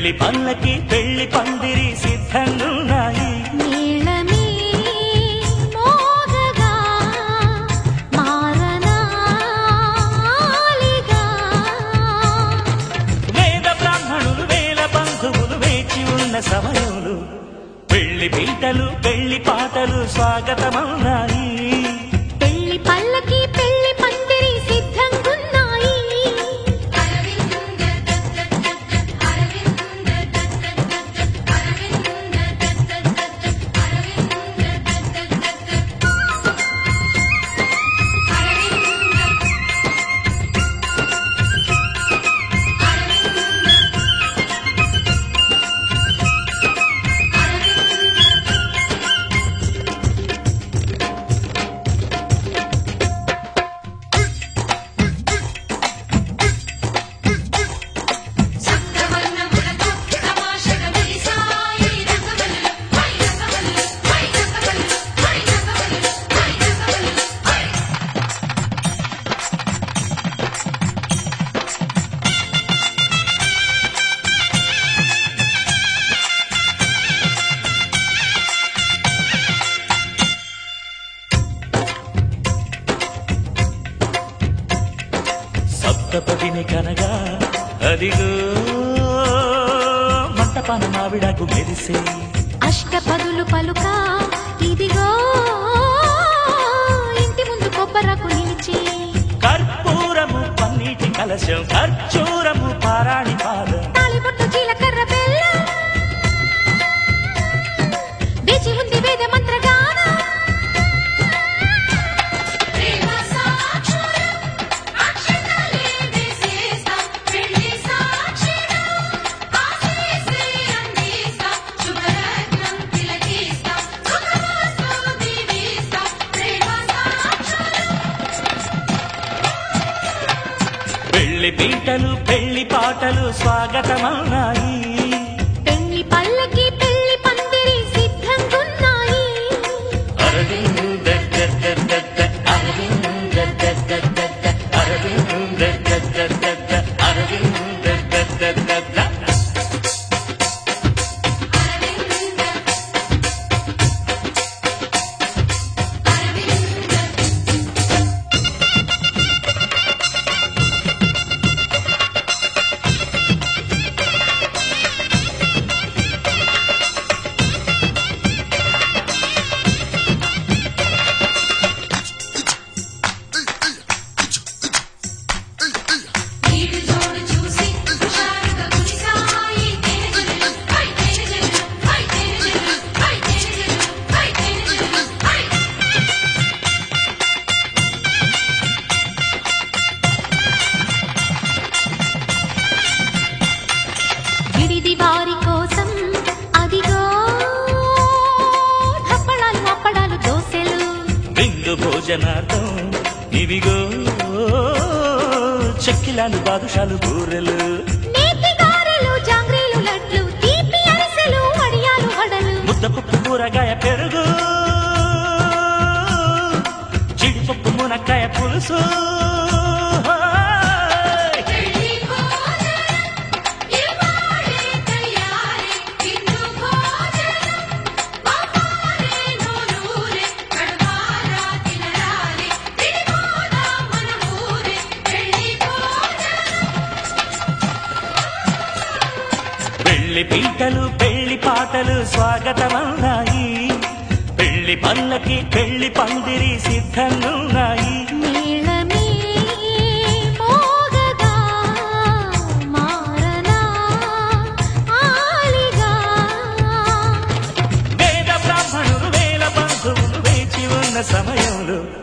పెళ్లి పల్లకి పెళ్లి పందిరి సిద్ధంగున్నాయి నీళమే మోగగా మారనాలిగా వేద బ్రాహ్మణులు వేల బంధువులు వేచి ఉన్న సమయంలో పెళ్లి పీటలు పెళ్లి పాటలు స్వాగతమన్నాయి పెళ్లి పల్లకి పెళ్లి పందిరి సిద్ధంగున్నాయి సప్తపదిని కనగా అదిగో మంటపాన మావిడకు మెరిసే అష్టపదులు పలుక ఇదిగో ఇంటి ముందు కొబ్బరకు నిలిచి కర్పూరము పన్నీటి కలశం ఖర్చూరము పారాణి పాదం తాళిబొట్టు జీలకర్ర బెల్లం వేచి ఉంది వేద మంత్రగానం పెళ్లి పీటలు పెళ్లి పాటలు స్వాగతమన్నాయి పెళ్లి పల్లకి పెళ్లి పందిరి సిద్ధంగున్నాయి అరవింద దద్దద్దద్ద, అరవింద దద్దద్దద్ద, అరవింద దద్దద్దద్ద, అరవింద దద్దద్దద్ద. విడిది వారి కోసం అదిగో హప్పడాలు అప్పడాలు దోసెలు విందు భోజనార్థం ఇవిగో చెక్కిలాలు బాదుషాలు బూరెలు నేతి గారెలు జాంగ్రీలు లడ్లు తీపి అరిసెలు వడియాలు వడలు ముద్దపప్పు కూరగాయ పెరుగు జీడిపప్పు మునక్కాయ పులుసు పెళ్లి పీటలు పెళ్లి పాటలు స్వాగతమన్నాయి పెళ్లి పల్లకి పెళ్లి పందిరి సిద్ధంగున్నాయి నీళమే మోగగా మారనా ఆలిగా వేద బ్రాహ్మణులు వేల బంధువులు వేచి ఉన్న సమయంలో